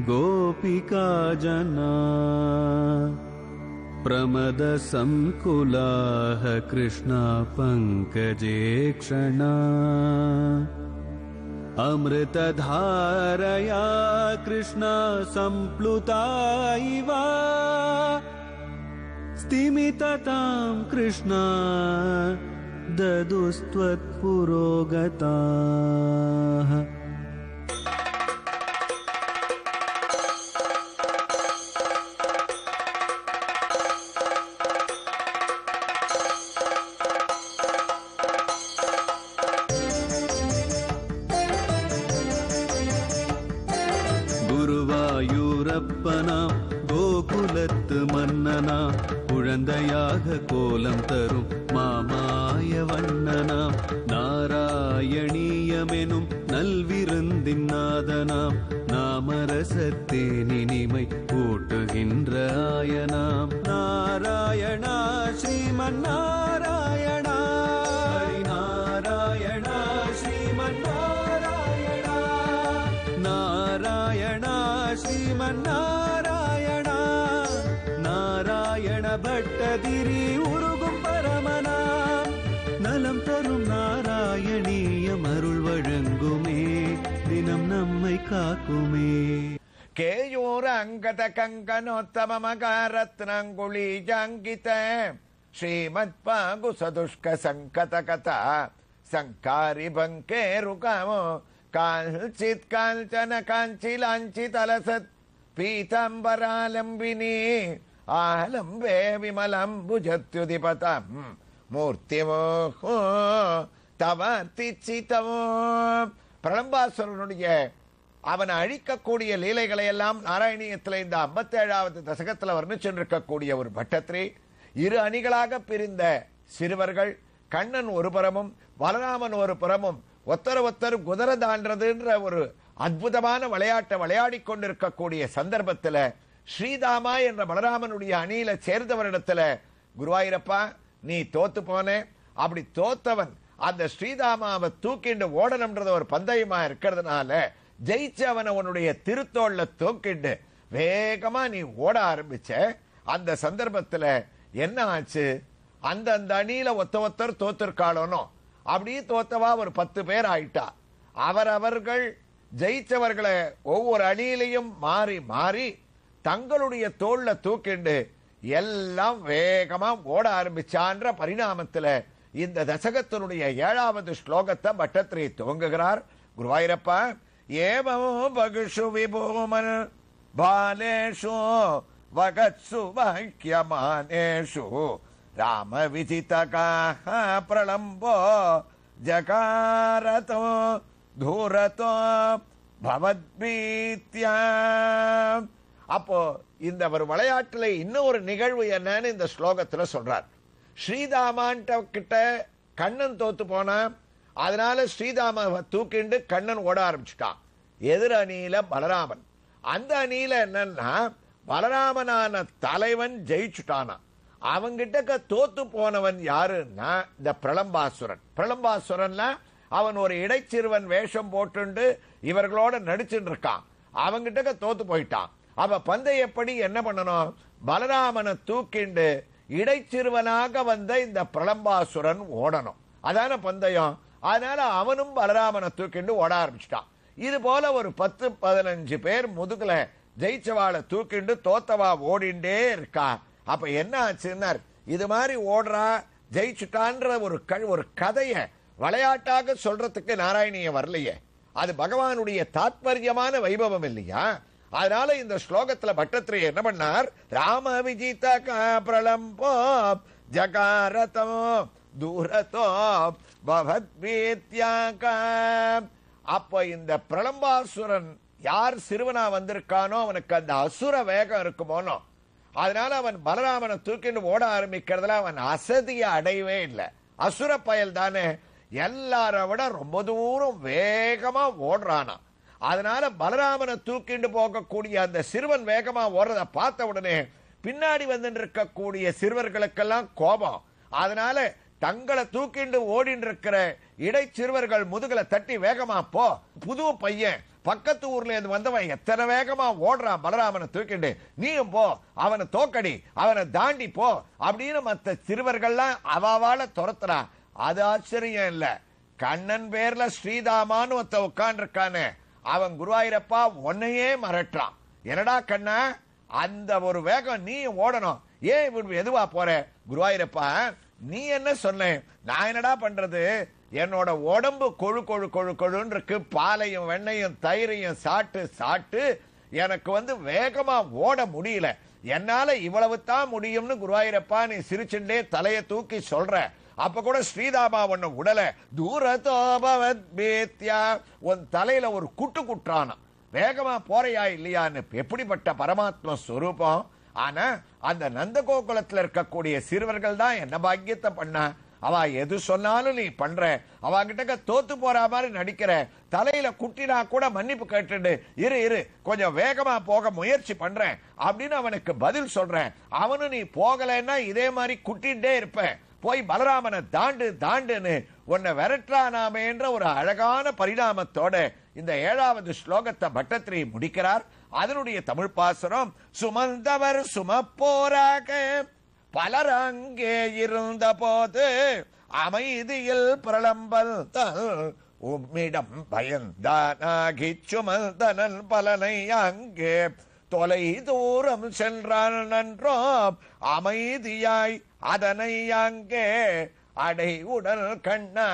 गोपिका जना प्रमदसङ्कुलाः कृष्णा पङ्कजे क्षणा अमृतधारया कृष्णा सम्प्लुता इव स्तिमिततां कृष्णा ददुस्त्वत्पुरोगताः குருவாயூரப்பனா கோகுலத்து மன்னனா குழந்தையாக கோலம் தரும் மாமாய வண்ணனாம் நாராயணீயமெனும் நல்விருந்தின் நாதனாம் நாமரசத்தேனினிமை கூட்டுகின்ற ஆயனாம் நாராயணா ஸ்ரீமன் நாராயணா ஹரி நாராயணா ஸ்ரீமன் நாராயணா நாராயணா ஸ்ரீமன் நாராயணா நாராயண பட்டதிரி உருகும் பரமனாம் நலம் தரும் நாராயணீயம் அருள் வழங்குமே தினம் நம்மை காக்குமே ಕೇಯೂರಾಂಗದ ಕಂಕನೋತ್ತಮ ಮಗಾರತ್ನಾಂಗುಳೀಜಾಂಕಿತ ಶ್ರೀಮತ್ಪಾಗು ಸದುಷ್ಕ ಸಂಕತ ಕಥ ಸಂಕಾರಿ ಬಂಕೇರುಕಾಮೋ ಕಾಂಚಿತ್ ಕಾಂಚನ ಕಾಂಚಿ ಲಾಂಚಿತಲಸತ್ ಪೀತಾಂಬರಾಲಂಬಿನಿ ಆಲಂಬೆ ವಿಮಲಂಬುಜತ್ಯುದಿಪತಂ மூர்த்திமோ தவ திச்சிதமோ பிரளம்பாசுரனுடைய அவனை அழிக்கக்கூடிய லீலைகளை எல்லாம் நாராயணியத்தில் இந்த 57வது தசகத்தில் வர்ணிச்சென்றிருக்கக்கூடிய ஒரு பட்டத்திரி இரு அணிகளாக பிரிந்த சிறுவர்கள் கண்ணன் ஒரு புறமும் பலராமன் ஒரு புறமும் ஒத்தர ஒத்தர் குதிரை தாண்டதுன்ற ஒரு அற்புதமான விளையாட்டை விளையாடி கொண்டிருக்கக்கூடிய சந்தர்ப்பத்தில் ஸ்ரீதாமா என்ற பலராமனுடைய அணியில சேர்ந்தவரிடத்துல குருவாயிரப்பா நீ தோத்து போனே அப்படி தோத்தவன் அந்த ஸ்ரீதாமாவை தூக்கிண்டு ஓடணும்ன்றது ஒரு பந்தயமா இருக்கிறதுனால ஜெயிச்சவனை உன்னுடைய திருத்தோல்ல தூக்கிண்டு வேகமா நீ ஓட ஆரம்பிச்ச அந்த சந்தர்ப்பத்துல என்ன ஆச்சு அந்த அந்த அணியில ஒத்த ஒத்தர் தோத்திருக்காளோனோ அப்படியே தோத்தவா ஒரு பத்து பேர் ஆயிட்டா அவரவர்கள் ஜெயிச்சவர்களை ஒவ்வொரு அணியிலையும் மாறி மாறி தங்களுடைய தோல்ல தூக்கிண்டு எல்லாம் வேகமா ஓட ஆரம்பிச்சான்ற பரிணாமத்துல இந்த தசகத்தினுடைய ஏழாவது ஸ்லோகத்தை பட்டத்திரி துவங்குகிறார் குருவாயிரப்பா ஏவமோ பகுஷு விபூமன் பாலேஷு வகத்சு வாக்கியமானேஷு ராம விஜிதகாஹ பிரளம்போ ஜகாரதோ தூரதோ பவத்பீத்யா அப்போ இந்த ஒரு விளையாட்டுல இன்னொரு நிகழ்வு என்னன்னு இந்த ஸ்லோகத்துல சொல்றார் ஸ்ரீதாமான்ட்ட கிட்ட கண்ணன் தோத்து போனா அதனால ஸ்ரீதாமாவை தூக்கிண்டு கண்ணன் ஓட ஆரம்பிச்சுட்டான் எதிர் அணியில பலராமன் அந்த அணியில என்னன்னா பலராமனான தலைவன் ஜெயிச்சுட்டானா அவங்கிட்ட தோத்து போனவன் யாருன்னா இந்த பிரளம்பாசுரன் பிரளம்பாசுரன்ல அவன் ஒரு இடைச்சிறுவன் வேஷம் போட்டுண்டு இவர்களோட நடிச்சுட்டு இருக்கான் அவங்கிட்ட தோத்து போயிட்டான் அவ பந்தயப்படி என்ன பண்ணணும் பலராமனை தூக்கிண்டு இடைச்சிறுவனாக வந்த இந்த பிரளம்பாசுரன் ஓடணும் அதான பந்தயம் அதனால அவனும் பலராமனை தூக்கிண்டு ஓட ஆரம்பிச்சிட்டான் இது போல ஒரு பத்து பதினஞ்சு பேர் முதுகுல ஜெயிச்சவாளை தூக்கிண்டு தோத்தவா ஓடிண்டே இருக்கா அப்ப என்ன ஆச்சுன்னார் இது மாதிரி ஓடுறா ஜெயிச்சுட்டான்ற ஒரு க- ஒரு கதைய விளையாட்டாக சொல்றதுக்கு நாராயணிய வரலையே அது பகவானுடைய தாத்பரியமான வைபவம் இல்லையா அதனால இந்த ஸ்லோகத்துல பட்டத்திரி என்ன பண்ணார் ராம விஜித பிரளம்போ ஜகாரதோ தூரதோ பவத்வீத்யாக அப்ப இந்த பிரளம்பாசுரன் யார் சிறுவனா வந்திருக்கானோ அவனுக்கு அந்த அசுர வேகம் இருக்குமோனோ அதனால அவன் பலராமனை தூக்கிட்டு ஓட ஆரம்பிக்கிறதுல அவன் அசதிய அடையவே இல்லை அசுர பயல் தானே எல்லார விட ரொம்ப தூரம் வேகமா ஓடுறானா அதனால பலராமனை தூக்கிட்டு போகக்கூடிய அந்த சிறுவன் வேகமா ஓடுறத பார்த்த உடனே பின்னாடி வந்துட்டு இருக்கக்கூடிய சிறுவர்களுக்கெல்லாம் கோபம் அதனால தங்களை தூக்கிண்டு ஓடிட்டு இருக்கிற இடைச்சிறுவர்கள் முதுகுல தட்டி வேகமா போ புது பையன் பக்கத்து ஊர்ல இருந்து வந்தவன் எத்தனை வேகமா ஓடுறான் பலராமனை தூக்கிட்டு நீயும் போ அவனை தோக்கடி அவனை தாண்டி போ அப்படின்னு மத்த சிறுவர்கள்லாம் அவாவால துரத்துறான் அது ஆச்சரியம் இல்ல கண்ணன் பேர்ல ஸ்ரீதாமான்னு ஒருத்த உட்கார்ந்து அவன் குருவாயிரப்பா உன்னையே மிரட்டுறான் என்னடா கண்ணா அந்த ஒரு வேகம் நீ ஓடணும் ஏன் இப்படி எதுவா போற குருவாயிரப்பா நீ என்ன சொன்ன நான் என்னடா பண்றது என்னோட உடம்பு கொழு கொழு கொழு கொழுன்னு இருக்கு பாலையும் வெண்ணையும் தயிரையும் சாப்பிட்டு சாப்பிட்டு எனக்கு வந்து வேகமா ஓட முடியல என்னால இவ்வளவு தான் முடியும்னு குருவாயிரப்பா நீ சிரிச்சுண்டே தலையை தூக்கி சொல்ற அப்ப கூட ஸ்ரீதாமா உன்னை உடல தூரதோபவத் பேத்யா உன் தலையில ஒரு குட்டு குட்டுறானா வேகமா போறையா இல்லையான்னு எப்படிப்பட்ட பரமாத்ம ஸ்வரூபம் ஆனா அந்த நந்தகோகுலத்துல இருக்கக்கூடிய சிறுவர்கள் தான் என்ன பாக்கியத்தை பண்ணா அவ எது சொன்னாலும் நீ பண்ற அவ கிட்ட தோத்து போற மாதிரி நடிக்கிற தலையில குட்டினா கூட மன்னிப்பு கேட்டுடு இரு இரு கொஞ்சம் வேகமா போக முயற்சி பண்றேன் அப்படின்னு அவனுக்கு பதில் சொல்றேன் அவனு நீ போகலைன்னா இதே மாதிரி குட்டிகிட்டே இருப்பேன் போய் பலராமனை தாண்டு தாண்டுன்னு உன்னை விரட்டானாமேன்ற ஒரு அழகான பரிணாமத்தோட இந்த ஏழாவது ஸ்லோகத்தை பட்டத்திரி முடிக்கிறார் அதனுடைய தமிழ் பாசுரம் சுமந்தவர் சுமப்போராக பலர் அங்கே இருந்த போது அமைதியில் பிரளம்பல் உம்மிடம் பயந்தானாகி சுமந்தனன் பலனை அங்கே தொலை தூரம் சென்றான் நன்றோம் அமைதியாய் அதனை அங்கே அடை உடல் கண்ணா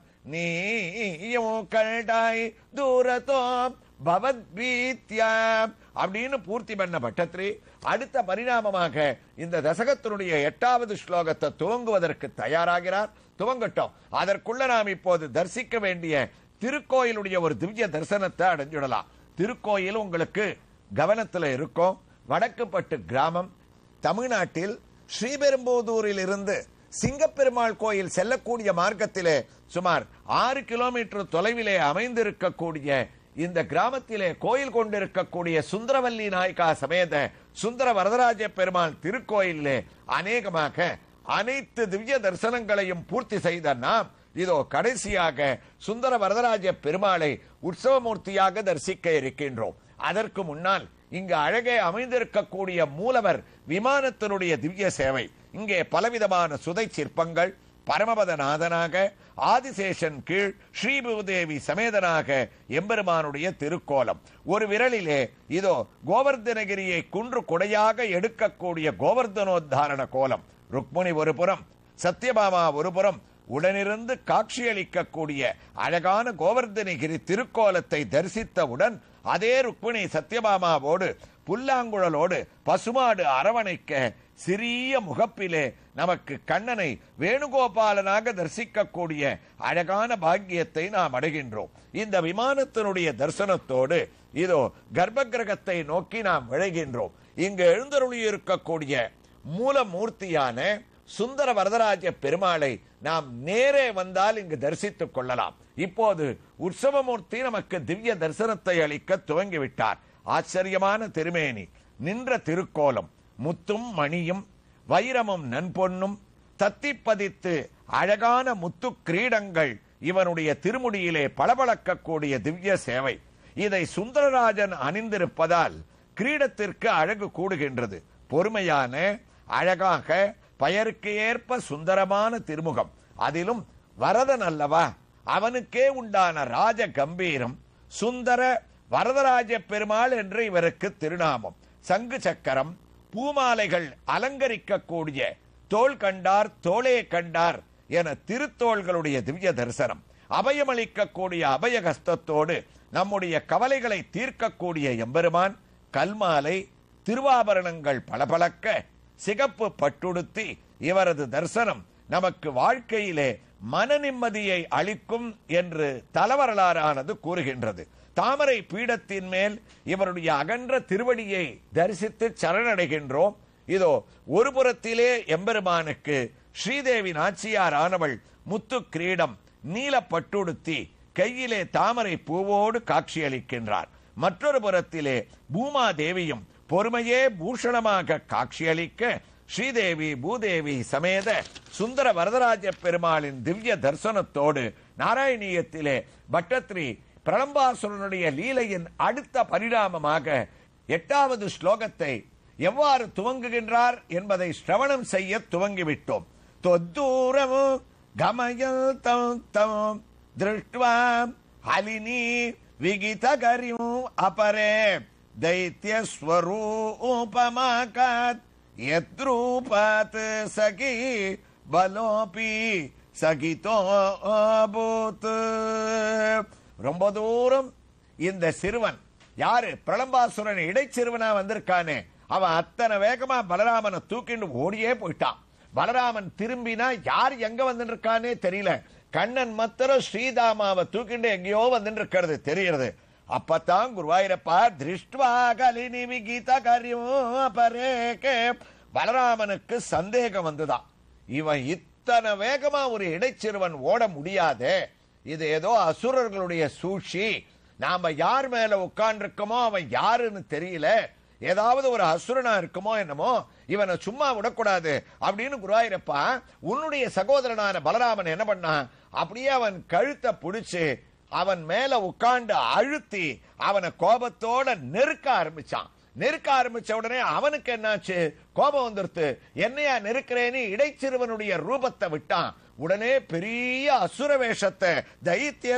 நீயும் கண்டாய் தூரத்தோம் பவத் பீத்யாம் அப்படின்னு பூர்த்தி பண்ண பட்டத்ரி அடுத்த பரிணாமமாக இந்த தசகத்தினுடைய எட்டாவது ஸ்லோகத்தை துவங்குவதற்கு தயாராகிறார் துவங்கட்டும் அதற்குள்ள நாம் இப்போது தரிசிக்க வேண்டிய திருக்கோயிலுடைய ஒரு திவ்ய தரிசனத்தை அடைஞ்சுடலாம் திருக்கோயில் உங்களுக்கு கவனத்தில் இருக்கும் வடக்குப்பட்டு கிராமம் தமிழ்நாட்டில் ஸ்ரீபெரும்புதூரில் இருந்து சிங்கப்பெருமாள் கோயில் செல்லக்கூடிய மார்க்கத்திலே சுமார் ஆறு கிலோமீட்டர் தொலைவிலே அமைந்திருக்கக்கூடிய இந்த கிராமத்திலே கோயில் கொண்டிருக்கக்கூடிய சுந்தரவல்லி நாயக்கா சமேத சுந்தர வரதராஜ பெருமாள் திருக்கோயிலே அநேகமாக அனைத்து திவ்ய தரிசனங்களையும் பூர்த்தி செய்த நாம் இதோ கடைசியாக சுந்தர வரதராஜ பெருமாளை உற்சவமூர்த்தியாக தரிசிக்க இருக்கின்றோம் அதற்கு முன்னால் இங்கு அழகே அமைந்திருக்கக்கூடிய மூலவர் விமானத்தினுடைய திவ்ய சேவை இங்கே பலவிதமான சுதை சிற்பங்கள் பரமபதநாதனாக ஆதிசேஷன் கீழ் ஸ்ரீபூதேவி சமேதனாக எம்பெருமானுடைய திருக்கோலம் ஒரு விரலிலே இதோ கோவர்தனகிரியை குன்று கொடையாக எடுக்கக்கூடிய கோவர்தனோத்தாரண கோலம் ருக்முணி ஒரு புறம் சத்யபாமா ஒரு புறம் உடனிருந்து காட்சியளிக்கக்கூடிய அழகான கோவர்தனகிரி திருக்கோலத்தை தரிசித்தவுடன் அதே ருக்மிணி சத்யபாமாவோடு புல்லாங்குழலோடு பசுமாடு அரவணைக்க சிறிய முகப்பிலே நமக்கு கண்ணனை வேணுகோபாலனாக தரிசிக்கக்கூடிய அழகான பாக்கியத்தை நாம் அடைகின்றோம் இந்த விமானத்தினுடைய தரிசனத்தோடு இதோ கர்ப்ப கிரகத்தை நோக்கி நாம் விழைகின்றோம் இங்கு எழுந்தருளி இருக்கக்கூடிய மூலமூர்த்தியான சுந்தர வரதராஜ பெருமாளை நாம் நேரே வந்தால் இங்கு தரிசித்துக் கொள்ளலாம் இப்போது உற்சவமூர்த்தி நமக்கு திவ்ய தரிசனத்தை அளிக்க துவங்கிவிட்டார் ஆச்சரியமான திருமேனி நின்ற திருக்கோலம் முத்தும் மணியும் வைரமும் நன்பொன்னும் தத்தி பதித்து அழகான முத்து கிரீடங்கள் இவனுடைய திருமுடியிலே பளபளக்கக்கூடிய திவ்ய சேவை இதை சுந்தரராஜன் அணிந்திருப்பதால் கிரீடத்திற்கு அழகு கூடுகின்றது பொறுமையான அழகாக பெயருக்கு ஏற்ப சுந்தரமான திருமுகம் அதிலும் வரதன் அல்லவா அவனுக்கே உண்டான ராஜ கம்பீரம் சுந்தர வரதராஜ பெருமாள் என்று இவருக்கு திருநாமம் சங்கு சக்கரம் பூமாலைகள் அலங்கரிக்கக்கூடிய தோள் கண்டார் தோளே கண்டார் என திருத்தோள்களுடைய திவ்ய தரிசனம் அபயமளிக்கக்கூடிய அபயகஸ்தத்தோடு நம்முடைய கவலைகளை தீர்க்கக்கூடிய எம்பெருமான் கல்மாலை திருவாபரணங்கள் பளபளக்க சிகப்பு பட்டுடுத்தி இவரது தரிசனம் நமக்கு வாழ்க்கையிலே மன நிம்மதியை அளிக்கும் என்று தலவரலாறானது கூறுகின்றது தாமரை பீடத்தின் மேல் இவருடைய அகன்ற திருவடியை தரிசித்து சரணடைகின்றோம் இதோ ஒரு புறத்திலே எம்பெருமானுக்கு ஸ்ரீதேவி நாச்சியார் ஆனவள் முத்து கிரீடம் நீல பட்டுடுத்தி கையிலே தாமரை பூவோடு காட்சியளிக்கின்றார் மற்றொரு புறத்திலே பூமா தேவியும் பொறுமையே பூஷணமாக காட்சியளிக்க ஸ்ரீதேவி பூதேவி சமேத சுந்தர வரதராஜ பெருமாளின் திவ்ய தரிசனத்தோடு நாராயணியத்திலே பட்டத்ரி பிரளம்பாசுரனுடைய லீலையின் அடுத்த பரிணாமமாக எட்டாவது ஸ்லோகத்தை எவ்வாறு துவங்குகின்றார் என்பதை ஸ்ரவணம் செய்ய துவங்கிவிட்டோம் தொத்தூரமு கமயல் தம் தம் திருஷ்டுவா ஹலினி விகிதகரியும் அபரே दैत्य स्वरूपमाकात् यद्रूपात् सखी बलोपि சகிதோ பூத் ரொம்ப தூரம் இந்த சிறுவன் யாரு பிரளம்பாசுரன் இடைச்சிறுவனா வந்திருக்கானே அவன் அத்தனை வேகமா பலராமனை தூக்கிட்டு ஓடியே போயிட்டான் பலராமன் திரும்பினா யார் எங்க வந்துட்டு இருக்கானே தெரியல கண்ணன் மத்திரம் ஸ்ரீதாமாவை தூக்கிட்டு எங்கேயோ வந்துட்டு இருக்கிறது தெரிகிறது அப்பத்தான் குருவாயிரப்பா திருஷ்டுவா கலினி விகீத காரியம் பரேகே பலராமனுக்கு சந்தேகம் வந்துதான் இவன் இத்தனை வேகமா ஒரு இடைச்சிறுவன் ஓட முடியாதே இது ஏதோ அசுரர்களுடைய சூழ்ச்சி நாம யார் மேல உட்கார்ந்துருக்கோமோ அவன் யாருன்னு தெரியல ஏதாவது ஒரு அசுரனா இருக்குமோ என்னமோ இவனை சும்மா விடக்கூடாது அப்படின்னு குருவாயிரப்பா உன்னுடைய சகோதரனான பலராமன் என்ன பண்ணான் அப்படியே அவன் கழுத்தை பிடிச்சு அவன் மேல உட்கார்ந்து அழுத்தி அவனை கோபத்தோட நெருக்க ஆரம்பிச்சான் நெருக்க ஆரம்பிச்ச உடனே அவனுக்கு என்னாச்சு கோபம் வந்துருத்து என்னையா நெருக்கிறேன்னு இடைச்சிறுவனுடைய ரூபத்தை விட்டான் உடனே பெரிய அசுர வேஷத்தை தைத்திய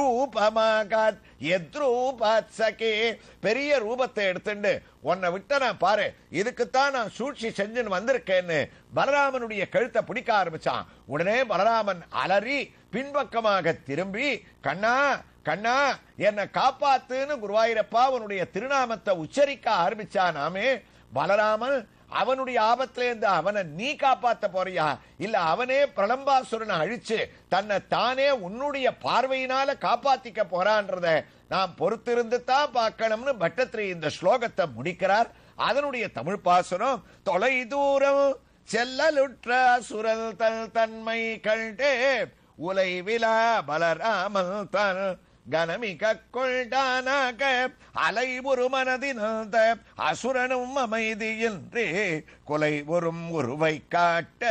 ஸ்வரூபமாக எத்ரூபாத் சகே பெரிய ரூபத்தை எடுத்துண்டு உன்னை விட்ட நான் பாரு இதுக்குத்தான் நான் சூழ்ச்சி செஞ்சுன்னு வந்திருக்கேன்னு பலராமனுடைய கழுத்தை பிடிக்க ஆரம்பிச்சான் உடனே பலராமன் அலறி பின்பக்கமாக திரும்பி கண்ணா கண்ணா என்னை காப்பாத்துன்னு குருவாயிரப்பா அவனுடைய திருநாமத்தை உச்சரிக்க ஆரம்பிச்சானாமே பலராமன் அவனுடைய ஆபத்துல இருந்து அவனை நீ காப்பாத்த போறியா இல்ல அவனே பிரளம்பாசுரனை அழிச்சு தன்னை தானே உன்னுடைய பார்வையினால காப்பாத்திக்க போறான்றத நாம் பொறுத்திருந்து தான் பார்க்கணும்னு பட்டத்திரி இந்த ஸ்லோகத்தை முடிக்கிறார் அதனுடைய தமிழ் பாசுரம் தொலை தூரம் செல்லலுற்ற சுரல் தல் தன்மை கண்டே உலை விழா பலராமல் தன் கனமிக கொண்டானாக அலை ஒரு மனதினந்த அசுரனும் அமைதியின்றி கொலை ஒரும் உருவை காட்ட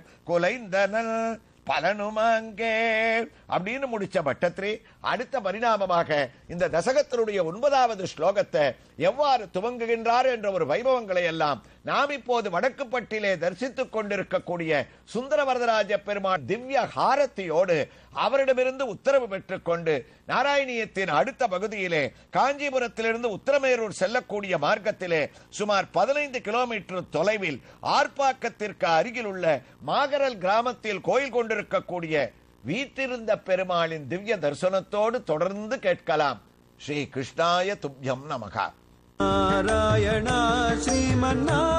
கொலைந்தனல் பலனுமாங்கே அப்படின்னு முடிச்ச பட்டத்ரி அடுத்த பரிணாமமாக இந்த தசகத்தினுடைய ஒன்பதாவது ஸ்லோகத்தை எவ்வாறு துவங்குகின்றார் என்ற ஒரு வைபவங்களை எல்லாம் நாம் இப்போது வடக்குப்பட்டிலே தரிசித்துக் கொண்டிருக்கக்கூடிய சுந்தரவரதராஜ பெருமான் திவ்ய ஹாரத்தியோடு அவரிடமிருந்து உத்தரவு பெற்றுக்கொண்டு நாராயணியத்தின் அடுத்த பகுதியிலே காஞ்சிபுரத்திலிருந்து உத்தரமேரூர் செல்லக்கூடிய மார்க்கத்திலே சுமார் பதினைந்து கிலோமீட்டர் தொலைவில் ஆர்ப்பாக்கத்திற்கு அருகில் உள்ள மாகரல் கிராமத்தில் கோயில் கொண்டிருக்கக்கூடிய வீட்டிருந்த பெருமாளின் திவ்ய தரிசனத்தோடு தொடர்ந்து கேட்கலாம் ஸ்ரீ கிருஷ்ணாய துப்யம் நமகா நாராயணா ஸ்ரீமன்னா